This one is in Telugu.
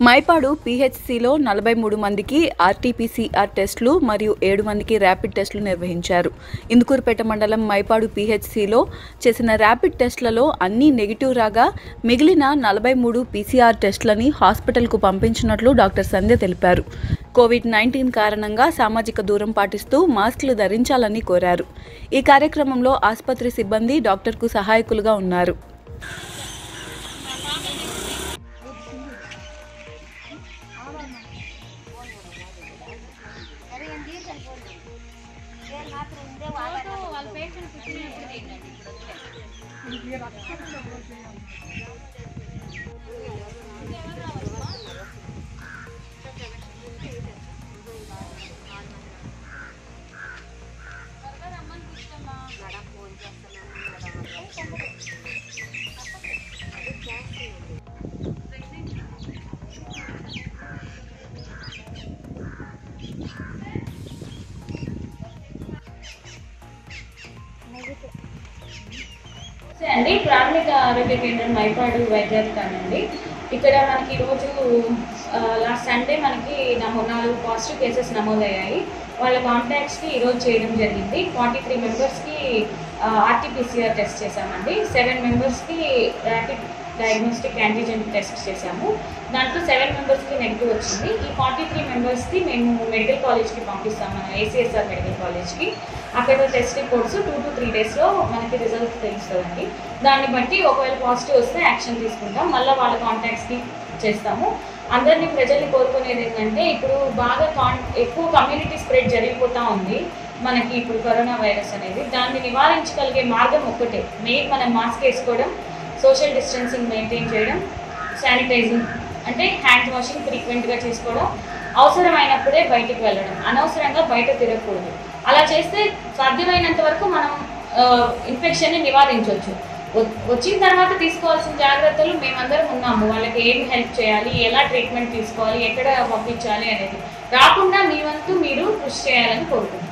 మైపాడు పీహెచ్సిలో నలభై మూడు మందికి ఆర్టీపీసీఆర్ టెస్టులు మరియు ఏడు మందికి ర్యాపిడ్ టెస్టులు నిర్వహించారు ఇందుకూరుపేట మండలం మైపాడు పీహెచ్సిలో చేసిన ర్యాపిడ్ టెస్టులలో అన్నీ నెగిటివ్ రాగా మిగిలిన నలభై మూడు పీసీఆర్ టెస్టులని హాస్పిటల్కు పంపించినట్లు డాక్టర్ సంధ్య తెలిపారు కోవిడ్ నైన్టీన్ కారణంగా సామాజిక దూరం పాటిస్తూ మాస్కులు ధరించాలని కోరారు ఈ కార్యక్రమంలో ఆసుపత్రి సిబ్బంది డాక్టర్కు సహాయకులుగా ఉన్నారు నమస్తే అండి ప్రాథమిక ఆరోగ్య కేంద్రం మైపాడు వైద్యాధికారి అండి ఇక్కడ మనకి ఈరోజు లాస్ట్ సండే మనకి నమో నాలుగు పాజిటివ్ కేసెస్ నమోదయ్యాయి వాళ్ళ కాంటాక్ట్స్కి ఈరోజు చేయడం జరిగింది ఫార్టీ త్రీ మెంబర్స్కి ఆర్టీపీసీఆర్ టెస్ట్ చేశామండి సెవెన్ మెంబర్స్కి ర్యాపిడ్ డయాగ్నోస్టిక్ యాంటీజెన్ టెస్ట్ చేశాము దాంట్లో సెవెన్ మెంబర్స్కి నెగిటివ్ వచ్చింది ఈ ఫార్టీ త్రీ మెంబర్స్కి మేము మెడికల్ కాలేజ్కి పంపిస్తాం మన ఏసీఎస్ఆర్ మెడికల్ కాలేజ్కి అక్కడ test reports two to three డేస్లో మనకి రిజల్ట్స్ తెలుస్తుందండి దాన్ని బట్టి ఒకవేళ పాజిటివ్ వస్తే యాక్షన్ తీసుకుంటాం మళ్ళీ వాళ్ళ కాంటాక్ట్స్కి చేస్తాము అందరినీ ప్రజల్ని కోరుకునేది ఏంటంటే ఇప్పుడు బాగా కాన్ ఎక్కువ కమ్యూనిటీ స్ప్రెడ్ జరిగిపోతూ ఉంది మనకి ఇప్పుడు కరోనా వైరస్ అనేది దాన్ని నివారించగలిగే మార్గం ఒక్కటే మెయిన్ మనం మాస్క్ వేసుకోవడం సోషల్ డిస్టెన్సింగ్ మెయింటైన్ చేయడం శానిటైజింగ్ అంటే హ్యాండ్ వాషింగ్ ఫ్రీక్వెంట్గా చేసుకోవడం అవసరమైనప్పుడే బయటికి వెళ్ళడం అనవసరంగా బయట తిరగకూడదు అలా చేస్తే సాధ్యమైనంత వరకు మనం ఇన్ఫెక్షన్ని నివారించవచ్చు వచ్చిన తర్వాత తీసుకోవాల్సిన జాగ్రత్తలు మేమందరం ఉన్నాము వాళ్ళకి ఏం హెల్ప్ చేయాలి ఎలా ట్రీట్మెంట్ తీసుకోవాలి ఎక్కడ పంపించాలి అనేది రాకుండా మీ వంతు మీరు కృషి చేయాలని కోరుకుంటున్నాను